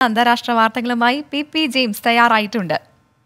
അന്താരാഷ്ട്ര വാർത്തകളുമായി P P James തയ്യാറായിട്ടുണ്ട്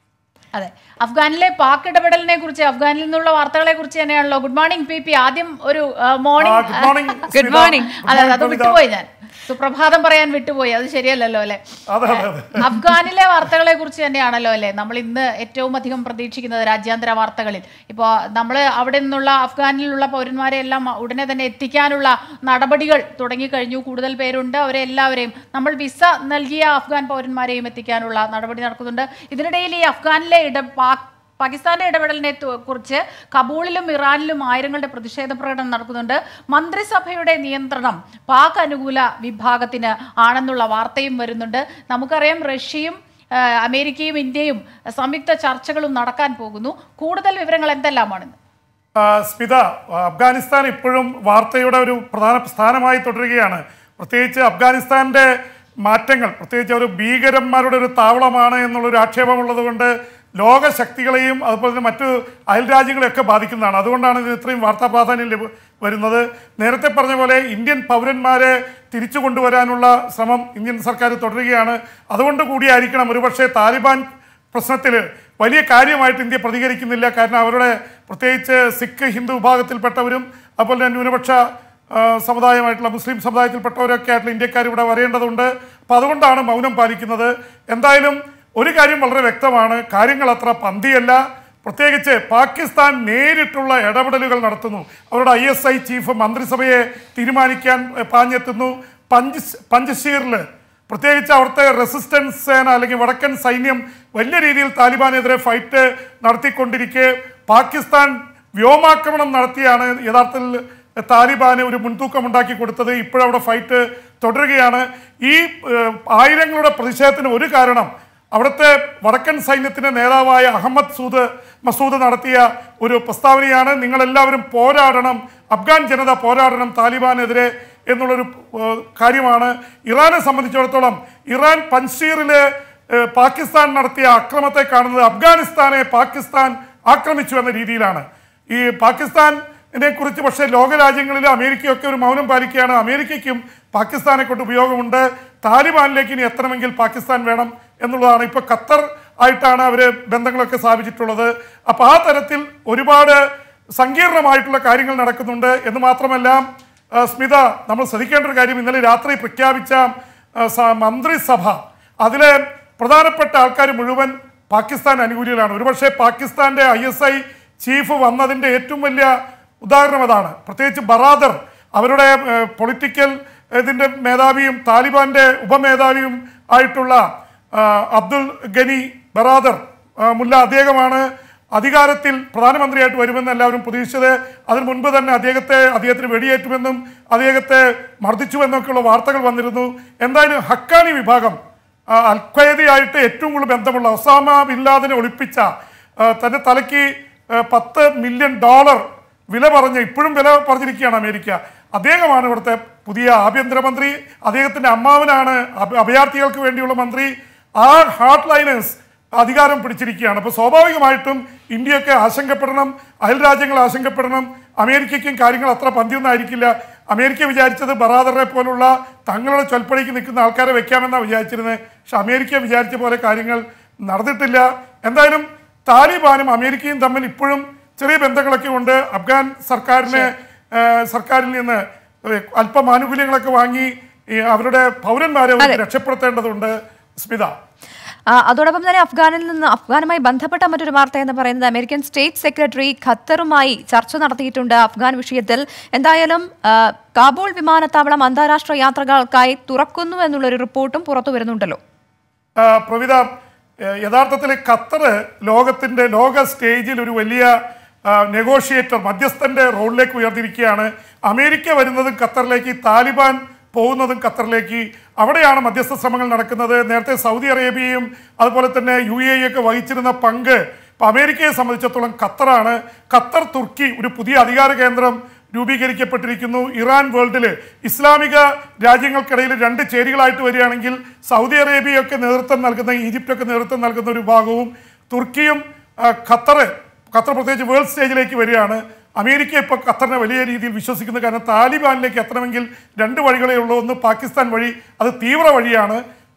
അതെ അഫ്ഗാനിലെ പാക് ഇടപെടലിനെ കുറിച്ച് അഫ്ഗാനിൽ നിന്നുള്ള വാർത്തകളെ കുറിച്ച് തന്നെയാണല്ലോ ഗുഡ് മോർണിംഗ് പി പി ആദ്യം ഒരു ആ, morning good morning, Good Smitha. morning. Good അതെ morning, അത് കവിത. വിട്ടുപോയി ഞാൻ സുപ്രഭാതം പറയാൻ വിട്ടുപോയി അത് ശരിയല്ലല്ലോ അല്ലെ അതെ അതെ അതെ അഫ്ഗാനിലെ വാർത്തകളെ കുറിച്ച് തന്നെയാണല്ലോ അല്ലെ നമ്മൾ ഇന്ന് ഏറ്റവും അധികം പ്രതീക്ഷിക്കുന്നത് രാജ്യാന്തര വാർത്തകളിൽ ഇപ്പോൾ നമ്മൾ അവിടെ നിന്നുള്ള അഫ്ഗാനിലുള്ള പൗരന്മാരെ എല്ലാം ഉടനെ തന്നെ എത്തിക്കാനുള്ള നടപടികൾ തുടങ്ങിക്കഴിഞ്ഞു കൂടുതൽ പേരുണ്ട് അവരെ എല്ലാവരെയും നമ്മൾ വിസ നൽകിയ അഫ്ഗാൻ പൗരന്മാരെയും എത്തിക്കാനുള്ള നടപടി നടക്കുന്നുണ്ട് ഇതിനിടയിൽ ഈ അഫ്ഗാനിലെ ഇട പാക് പാകിസ്ഥാന്റെ ഇടപെടലിനെ തു- കുറിച്ച് കബൂളിലും ഇറാനിലും ആയിരങ്ങളുടെ പ്രതിഷേധ പ്രകടനം നടക്കുന്നുണ്ട് മന്ത്രിസഭയുടെ നിയന്ത്രണം പാക് അനുകൂല വിഭാഗത്തിന് ആണെന്നുള്ള വാർത്തയും വരുന്നുണ്ട് നമുക്കറിയാം റഷ്യയും ആ, അമേരിക്കയും ഇന്ത്യയും സംയുക്ത ചർച്ചകളും നടക്കാൻ പോകുന്നു കൂടുതൽ വിവരങ്ങൾ എന്തെല്ലാമാണെന്ന് ആ, സ്മിത അഫ്ഗാനിസ്ഥാൻ ഇപ്പോഴും വാർത്തയുടെ ഒരു പ്രധാന സ്ഥാനമായി തുടരുകയാണ് പ്രത്യേകിച്ച് അഫ്ഗാനിസ്ഥാന്റെ മാറ്റങ്ങൾ പ്രത്യേകിച്ച് ഒരു ഭീകരന്മാരുടെ ഒരു താവളമാണ് എന്നുള്ളൊരു ആക്ഷേപമുള്ളത് കൊണ്ട് ലോകശക്തികളെയും അതുപോലെ തന്നെ മറ്റു അയൽ രാജ്യങ്ങളെയൊക്കെ ബാധിക്കുന്നതാണ് അതുകൊണ്ടാണ് ഇത് ഇത്രയും വാർത്താ പ്രാധാന്യം ലഭ- വരുന്നത് നേരത്തെ പറഞ്ഞ പോലെ ഇന്ത്യൻ പൗരന്മാരെ തിരിച്ചു കൊണ്ടുവരാനുള്ള ശ്രമം ഇന്ത്യൻ സർക്കാർ തുടരുകയാണ് അതുകൊണ്ട് കൂടിയായിരിക്കണം ഒരുപക്ഷെ താലിബാൻ പ്രശ്നത്തിൽ വലിയ കാര്യമായിട്ട് ഇന്ത്യ പ്രതികരിക്കുന്നില്ല കാരണം അവരുടെ പ്രത്യേകിച്ച് സിഖ് ഹിന്ദു വിഭാഗത്തിൽപ്പെട്ടവരും അതുപോലെ തന്നെ ന്യൂനപക്ഷ ആ, സമുദായമായിട്ടുള്ള മുസ്ലിം സമുദായത്തിൽപ്പെട്ടവരൊക്കെ ആയിട്ടുള്ള ഇന്ത്യക്കാർ ഇവിടെ വരേണ്ടതുണ്ട് അപ്പം അതുകൊണ്ടാണ് മൗനം പാലിക്കുന്നത് എന്തായാലും ഒരു കാര്യം വളരെ വ്യക്തമാണ് കാര്യങ്ങൾ അത്ര പന്തിയല്ല പ്രത്യേകിച്ച് പാകിസ്ഥാൻ നേരിട്ടുള്ള ഇടപെടലുകൾ നടത്തുന്നു അവരുടെ ഐ എസ് ഐ ചീഫ് മന്ത്രിസഭയെ തീരുമാനിക്കാൻ എ, പാഞ്ഞെത്തുന്നു പഞ്ച് പഞ്ചശീറിൽ പ്രത്യേകിച്ച് അവിടുത്തെ റെസിസ്റ്റൻസ് സേന അല്ലെങ്കിൽ വടക്കൻ സൈന്യം വലിയ രീതിയിൽ താലിബാനെതിരെ ഫൈറ്റ് നടത്തിക്കൊണ്ടിരിക്കെ പാകിസ്ഥാൻ വ്യോമാക്രമണം നടത്തിയാണ് യഥാർത്ഥത്തിൽ താലിബാന് ഒരു മുൻതൂക്കം ഉണ്ടാക്കി കൊടുത്തത് ഇപ്പോഴവിടെ ഫൈറ്റ് തുടരുകയാണ് ഈ ഏഹ്, ആയിരങ്ങളുടെ പ്രതിഷേധത്തിന് ഒരു കാരണം അവിടുത്തെ വടക്കൻ സൈന്യത്തിന്റെ നേതാവായ അഹമ്മദ് സൂദ് മസൂദ് നടത്തിയ ഒരു പ്രസ്താവനയാണ് നിങ്ങളെല്ലാവരും പോരാടണം അഫ്ഗാൻ ജനത പോരാടണം താലിബാനെതിരെ എന്നുള്ളൊരു ഏഹ്, കാര്യമാണ് ഇറാനെ സംബന്ധിച്ചിടത്തോളം ഇറാൻ പൻഷീറിലെ ഏഹ്, പാകിസ്ഥാൻ നടത്തിയ അക്രമത്തെ കാണുന്നത് അഫ്ഗാനിസ്ഥാനെ പാകിസ്ഥാൻ ആക്രമിച്ചു എന്ന രീതിയിലാണ് ഈ പാകിസ്ഥാനെ കുറിച്ച് പക്ഷേ ലോകരാജ്യങ്ങളിൽ അമേരിക്കയൊക്കെ ഒരു മൗനം പാലിക്കുകയാണ് അമേരിക്കയ്ക്കും പാകിസ്ഥാനെ കൊണ്ട് ഉപയോഗമുണ്ട് താലിബാനിലേക്ക് ഇനി എത്തണമെങ്കിൽ പാകിസ്ഥാൻ വേണം എന്നുള്ളതാണ് ഇപ്പോൾ ഖത്തർ ആയിട്ടാണ് അവർ ബന്ധങ്ങളൊക്കെ സ്ഥാപിച്ചിട്ടുള്ളത് അപ്പോൾ ആ തരത്തിൽ ഒരുപാട് സങ്കീർണമായിട്ടുള്ള കാര്യങ്ങൾ നടക്കുന്നുണ്ട് എന്ന് മാത്രമല്ല ആ, സ്മിത നമ്മൾ ശ്രദ്ധിക്കേണ്ട ഒരു കാര്യം ഇന്നലെ രാത്രി പ്രഖ്യാപിച്ച ആ, സ- മന്ത്രിസഭ അതിലെ പ്രധാനപ്പെട്ട ആൾക്കാർ മുഴുവൻ പാകിസ്ഥാൻ അനുകൂലികളാണ് ഒരുപക്ഷെ പാകിസ്ഥാന്റെ ഐ എസ് ഐ ചീഫ് വന്നതിൻ്റെ ഏറ്റവും വലിയ ഉദാഹരണം അതാണ് പ്രത്യേകിച്ച് ബറാദർ അവരുടെ പൊളിറ്റിക്കൽ ഇതിൻ്റെ മേധാവിയും താലിബാന്റെ ഉപമേധാവിയും ആയിട്ടുള്ള ആ, അബ്ദുൽ ഗനി ബറാദർ ആ, മുല്ല അദ്ദേഹമാണ് അധികാരത്തിൽ പ്രധാനമന്ത്രിയായിട്ട് വരുമെന്ന് എല്ലാവരും പ്രതീക്ഷിച്ചത് അതിനു മുൻപ് തന്നെ അദ്ദേഹത്തെ അദ്ദേഹത്തിന് വെടിയേറ്റുമെന്നും അദ്ദേഹത്തെ മർദ്ദിച്ചുവെന്നൊക്കെയുള്ള വാർത്തകൾ വന്നിരുന്നു എന്തായാലും ഹക്കാനി വിഭാഗം ആ, അൽ ഖ്വയ്ദയായിട്ട് ഏറ്റവും കൂടുതൽ ബന്ധമുള്ള ഒസാമ ബിൻ ലാദനെ ഒളിപ്പിച്ച ആ, തന്റെ തലയ്ക്ക് ആ, പത്ത് മില്യൺ ഡോളർ വില പറഞ്ഞ് ഇപ്പോഴും വില പറഞ്ഞിരിക്കുകയാണ് അമേരിക്ക അദ്ദേഹമാണ് ഇവിടുത്തെ പുതിയ ആഭ്യന്തരമന്ത്രി അദ്ദേഹത്തിന്റെ അമ്മാവനാണ് അഭ- അഭയാർത്ഥികൾക്ക് വേണ്ടിയുള്ള മന്ത്രി ആ ഹാർട്ട് ലൈനേഴ്സ് അധികാരം പിടിച്ചിരിക്കുകയാണ് അപ്പോൾ സ്വാഭാവികമായിട്ടും ഇന്ത്യയൊക്കെ ആശങ്കപ്പെടണം അയൽ രാജ്യങ്ങൾ ആശങ്കപ്പെടണം അമേരിക്കയ്ക്കും കാര്യങ്ങൾ അത്ര പന്തിയൊന്നായിരിക്കില്ല അമേരിക്ക വിചാരിച്ചത് ബറാദറെ പോലുള്ള തങ്ങളുടെ ചൊൽപ്പടിക്ക് നിൽക്കുന്ന ആൾക്കാരെ വെക്കാമെന്നാണ് വിചാരിച്ചിരുന്നത് പക്ഷെ അമേരിക്ക വിചാരിച്ച പോലെ കാര്യങ്ങൾ നടന്നിട്ടില്ല എന്തായാലും താലിബാനും അമേരിക്കയും തമ്മിൽ ഇപ്പോഴും ചെറിയ ബന്ധങ്ങളൊക്കെ ഉണ്ട് അഫ്ഗാൻ സർക്കാരിനെ ആ, സർക്കാരിൽ നിന്ന് അല്പം ആനുകൂല്യങ്ങളൊക്കെ വാങ്ങി ഈ അവരുടെ പൗരന്മാരെ അവർക്ക് രക്ഷപ്പെടുത്തേണ്ടതുണ്ട് സ്മിത ആ, അതോടൊപ്പം തന്നെ അഫ്ഗാനിൽ നിന്ന് അഫ്ഗാനുമായി ബന്ധപ്പെട്ട മറ്റൊരു വാർത്ത എന്ന് പറയുന്നത് അമേരിക്കൻ സ്റ്റേറ്റ് സെക്രട്ടറി ഖത്തറുമായി ചർച്ച നടത്തിയിട്ടുണ്ട് അഫ്ഗാൻ വിഷയത്തിൽ എന്തായാലും ആ, കാബൂൾ വിമാനത്താവളം അന്താരാഷ്ട്ര യാത്രകൾക്കായി തുറക്കുന്നു എന്നുള്ളൊരു റിപ്പോർട്ടും പുറത്തു വരുന്നുണ്ടല്ലോ ആ, പ്രവിത ഏ, യഥാർത്ഥത്തിൽ ഖത്തർ ലോകത്തിന്റെ ലോക സ്റ്റേജിൽ ഒരു വലിയ നെഗോഷിയേറ്റർ മധ്യസ്ഥന്റെ റോളിലേക്ക് ഉയർന്നിരിക്കുകയാണ് അമേരിക്ക വരുന്നതും ഖത്തറിലേക്ക് താലിബാൻ പോകുന്നതും ഖത്തറിലേക്ക് അവിടെയാണ് മധ്യസ്ഥ ശ്രമങ്ങൾ നടക്കുന്നത് നേരത്തെ സൗദി അറേബ്യയും അതുപോലെ തന്നെ യു എ ഒക്കെ വഹിച്ചിരുന്ന പങ്ക് ഇപ്പൊ അമേരിക്കയെ സംബന്ധിച്ചിടത്തോളം ഖത്തറാണ് ഖത്തർ തുർക്കി ഒരു പുതിയ അധികാര കേന്ദ്രം രൂപീകരിക്കപ്പെട്ടിരിക്കുന്നു ഇറാൻ വേൾഡിൽ ഇസ്ലാമിക രാജ്യങ്ങൾക്കിടയിൽ രണ്ട് ചേരികളായിട്ട് വരികയാണെങ്കിൽ സൗദി അറേബ്യയൊക്കെ നേതൃത്വം നൽകുന്ന ഈജിപ്റ്റൊക്കെ നേതൃത്വം നൽകുന്ന ഒരു ഭാഗവും തുർക്കിയും ആ, ഖത്തർ ഖത്തർ പ്രത്യേകിച്ച് വേൾഡ് സ്റ്റേജിലേക്ക് വരികയാണ് അമേരിക്ക ഇപ്പോൾ ഖത്തറിനെ വലിയ രീതിയിൽ വിശ്വസിക്കുന്നു കാരണം താലിബാനിലേക്ക് എത്തണമെങ്കിൽ രണ്ട് വഴികളേ ഉള്ളൂ ഒന്ന് പാകിസ്ഥാൻ വഴി അത് തീവ്ര വഴിയാണ്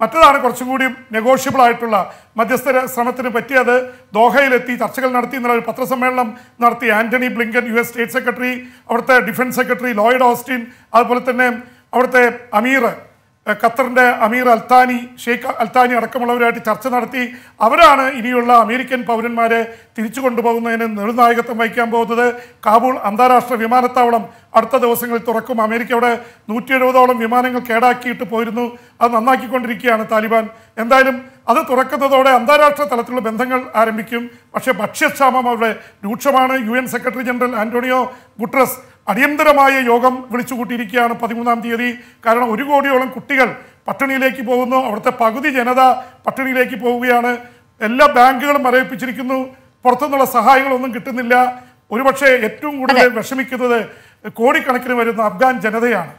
മറ്റതാണ് കുറച്ചും കൂടി നെഗോഷ്യബിൾ ആയിട്ടുള്ള മധ്യസ്ഥ ശ്രമത്തിന് പറ്റിയത് ദോഹയിലെത്തി ചർച്ചകൾ നടത്തി എന്നുള്ള ഒരു പത്രസമ്മേളനം നടത്തി Antony Blinken U S state secretary അവിടുത്തെ ഡിഫൻസ് സെക്രട്ടറി ലോയിഡ് ഓസ്റ്റിൻ അതുപോലെ തന്നെ അവിടുത്തെ അമീർ ഏഹ് ഖത്തറിന്റെ അമീർ അൽത്താനി ഷെയ്ഖ് അൽത്താനി അടക്കമുള്ളവരായിട്ട് ചർച്ച നടത്തി അവരാണ് ഇനിയുള്ള അമേരിക്കൻ പൗരന്മാരെ തിരിച്ചു കൊണ്ടുപോകുന്നതിന് നിർണായകത്വം വഹിക്കാൻ പോകുന്നത് കാബൂൾ അന്താരാഷ്ട്ര വിമാനത്താവളം അടുത്ത ദിവസങ്ങളിൽ തുറക്കും അമേരിക്ക അവിടെ നൂറ്റി എഴുപതോളം വിമാനങ്ങൾ കേടാക്കിയിട്ട് പോയിരുന്നു അത് നന്നാക്കിക്കൊണ്ടിരിക്കുകയാണ് താലിബാൻ എന്തായാലും അത് തുറക്കുന്നതോടെ അന്താരാഷ്ട്ര തലത്തിലുള്ള ബന്ധങ്ങൾ ആരംഭിക്കും പക്ഷേ ഭക്ഷ്യക്ഷാമം അവിടെ രൂക്ഷമാണ് U N secretary general Antonio Guterres അടിയന്തരമായ യോഗം വിളിച്ചു കൂട്ടിയിരിക്കുകയാണ് പതിമൂന്നാം തീയതി കാരണം ഒരു കോടിയോളം കുട്ടികൾ പട്ടിണിയിലേക്ക് പോകുന്നു അവിടുത്തെ പകുതി ജനത പട്ടിണിയിലേക്ക് പോവുകയാണ് എല്ലാ ബാങ്കുകളും മരവിപ്പിച്ചിരിക്കുന്നു പുറത്തുനിന്നുള്ള സഹായങ്ങളൊന്നും കിട്ടുന്നില്ല ഒരുപക്ഷെ ഏറ്റവും കൂടുതൽ വിഷമിക്കുന്നത് കോടിക്കണക്കിന് വരുന്ന അഫ്ഗാൻ ജനതയാണ്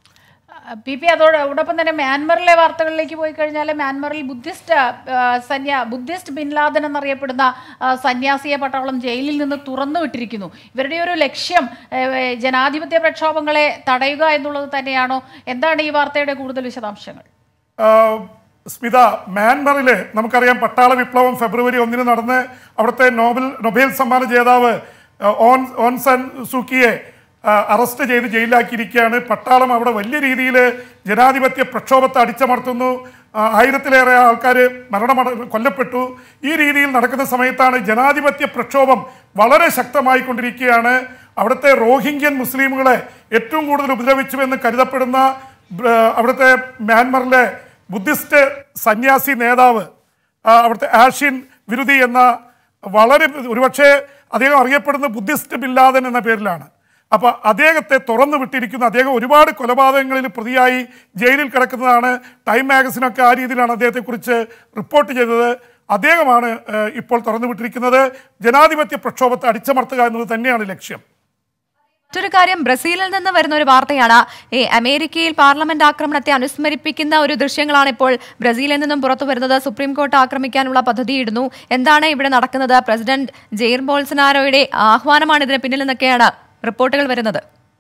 പി പി അതോടൊപ്പം തന്നെ മ്യാൻമറിലെ വാർത്തകളിലേക്ക് പോയി കഴിഞ്ഞാൽ മ്യാൻമറിൽ ബുദ്ധിസ്റ്റ് ആ, സന്യാ ബുദ്ധിസ്റ്റ് ബിൻലാദൻ എന്നറിയപ്പെടുന്ന ആ, സന്യാസിയെ പട്ടാളം ജയിലിൽ നിന്ന് തുറന്നു വിട്ടിരിക്കുന്നു ഇവരുടെ ഒരു ലക്ഷ്യം ഏ, ഏ, ജനാധിപത്യ പ്രക്ഷോഭങ്ങളെ തടയുക എന്നുള്ളത് തന്നെയാണോ എന്താണ് ഈ വാർത്തയുടെ കൂടുതൽ വിശദാംശങ്ങൾ ആഹ് സ്മിത മ്യാൻമറില് നമുക്കറിയാം പട്ടാള വിപ്ലവം ഫെബ്രുവരി ഒന്നിന് നടന്ന് അവിടുത്തെ നോബൽ നൊബേൽ സമ്മാന ജേതാവ് ആഹ് ഓൺ ഓൺ സൻ സൂക്കിയെ ആഹ് അറസ്റ്റ് ചെയ്ത് ജയിലിലാക്കിയിരിക്കുകയാണ് പട്ടാളം അവിടെ വലിയ രീതിയിൽ ജനാധിപത്യ പ്രക്ഷോഭത്തെ അടിച്ചമർത്തുന്നു ആഹ് ആയിരത്തിലേറെ ആൾക്കാർ മരണമട കൊല്ലപ്പെട്ടു ഈ രീതിയിൽ നടക്കുന്ന സമയത്താണ് ജനാധിപത്യ പ്രക്ഷോഭം വളരെ ശക്തമായിക്കൊണ്ടിരിക്കുകയാണ് അവിടുത്തെ റോഹിംഗ്യൻ മുസ്ലിമുകളെ ഏറ്റവും കൂടുതൽ ഉപദ്രവിച്ചുവെന്ന് കരുതപ്പെടുന്ന ബ്ര- അവിടുത്തെ മ്യാൻമറിലെ ബുദ്ധിസ്റ്റ് സന്യാസി നേതാവ് ആ, അവിടുത്തെ ആഷിൻ വിരുതി എന്ന വളരെ ഒരുപക്ഷെ അദ്ദേഹം അറിയപ്പെടുന്ന ബുദ്ധിസ്റ്റ് ബില്ലാദൻ എന്ന പേരിലാണ് അപ്പോൾ അദ്ദേഹത്തെ തുറന്നു വിട്ടിരിക്കുന്നു അദ്ദേഹം ഒരുപാട് കൊലപാതകങ്ങളിൽ പ്രതിയായി ജയിലിൽ കിടക്കുന്നതാണ് ടൈം മാഗസിനൊക്കെ ആ രീതിയിലാണ് അദ്ദേഹത്തെക്കുറിച്ച് റിപ്പോർട്ട് ചെയ്തത് അദ്ദേഹമാണ് ഏഹ്, ഇപ്പോൾ തുറന്നു വിട്ടിരിക്കുന്നത് ജനാധിപത്യ പ്രക്ഷോഭത്തെ അടിച്ചമർത്തുക എന്നത് തന്നെയാണ് ലക്ഷ്യം മറ്റൊരു കാര്യം ബ്രസീലിൽ നിന്ന് വരുന്ന ഒരു വാർത്തയാണ് ഈ അമേരിക്കയിൽ പാർലമെന്റ് ആക്രമണത്തെ അനുസ്മരിപ്പിക്കുന്ന ഒരു ദൃശ്യങ്ങളാണ് ഇപ്പോൾ ബ്രസീലിൽ നിന്നും പുറത്തു വരുന്നത് സുപ്രീം കോർട്ട് ആക്രമിക്കാനുള്ള പദ്ധതിയിടുന്നു എന്താണ് ഇവിടെ നടക്കുന്നത് പ്രസിഡന്റ് ജെയർ ബോൾസനാരോയുടെ ആഹ്വാനമാണ് ഇതിന് പിന്നിൽ നിന്നൊക്കെയാണ് റിപ്പോർട്ടുകൾ വരുന്നത്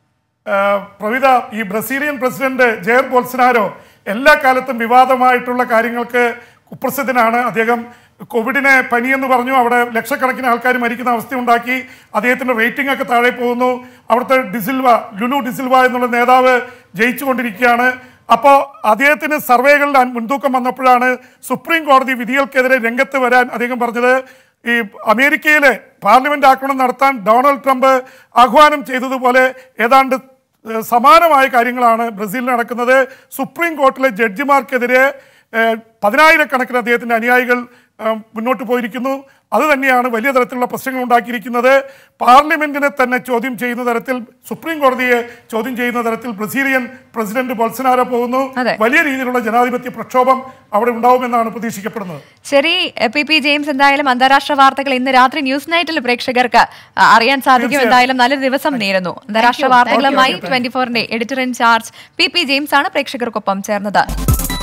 ഏഹ് പ്രവിത ഈ ബ്രസീലിയൻ പ്രസിഡന്റ് ജെയർ ബോൾസനാരോ എല്ലാ കാലത്തും വിവാദമായിട്ടുള്ള കാര്യങ്ങൾക്ക് കുപ്രസിദ്ധനാണ് അദ്ദേഹം കോവിഡിനെ പനിയെന്ന് പറഞ്ഞു അവിടെ ലക്ഷക്കണക്കിന് ആൾക്കാർ മരിക്കുന്ന അവസ്ഥ ഉണ്ടാക്കി അദ്ദേഹത്തിന്റെ റേറ്റിംഗ് ഒക്കെ താഴെ പോകുന്നു അവിടുത്തെ ഡിസിൽവ ലുലു ഡിസിൽവ എന്നുള്ള നേതാവ് ജയിച്ചുകൊണ്ടിരിക്കുകയാണ് അപ്പോൾ അദ്ദേഹത്തിന് സർവേകളിൽ അൻ- മുൻതൂക്കം വന്നപ്പോഴാണ് സുപ്രീം കോടതി വിധികൾക്കെതിരെ രംഗത്ത് വരാൻ അദ്ദേഹം പറഞ്ഞത് ഈ അമേരിക്കയിലെ പാർലമെന്റ് ആക്രമണം നടത്താൻ ഡൊണാൾഡ് ട്രംപ് ആഹ്വാനം ചെയ്തതുപോലെ ഏതാണ്ട് ഏഹ്, സമാനമായ കാര്യങ്ങളാണ് ബ്രസീലിൽ നടക്കുന്നത് സുപ്രീം കോർട്ടിലെ ജഡ്ജിമാർക്കെതിരെ ഏഹ്, പതിനായിരക്കണക്കിന് അദ്ദേഹത്തിന്റെ അനുയായികൾ ഏഹ്, മുന്നോട്ട് പോയിരിക്കുന്നു അത് തന്നെയാണ് വലിയ തരത്തിലുള്ള പ്രശ്നങ്ങൾ ഉണ്ടാക്കിയിരിക്കുന്നത് പാർലമെന്റിനെ തന്നെ ചോദ്യം ചെയ്യുന്ന തരത്തിൽ സുപ്രീം കോടതിയെ ചോദ്യം ചെയ്യുന്ന തരത്തിൽ ബ്രസീലിയൻ പ്രസിഡന്റ് ബൊൾസനാരോ പോകുന്നു അതെ. വലിയ രീതിയിലുള്ള ജനാധിപത്യ പ്രക്ഷോഭം അവിടെ ഉണ്ടാവുമെന്നാണ് പ്രതീക്ഷിക്കപ്പെടുന്നത് ശരി പി പി ജെയിംസ് എന്തായാലും അന്താരാഷ്ട്ര വാർത്തകൾ ഇന്ന് രാത്രി ന്യൂസ് നൈറ്റിൽ പ്രേക്ഷകർക്ക് ആ, അറിയാൻ സാധിക്കും എന്തായാലും നല്ലൊരു ദിവസം നേരുന്നു അന്താരാഷ്ട്ര വാർത്തകളുമായി ട്വന്റി ഫോറിന്റെ editor in charge P P James ആണ് പ്രേക്ഷകർക്കൊപ്പം ചേർന്നത്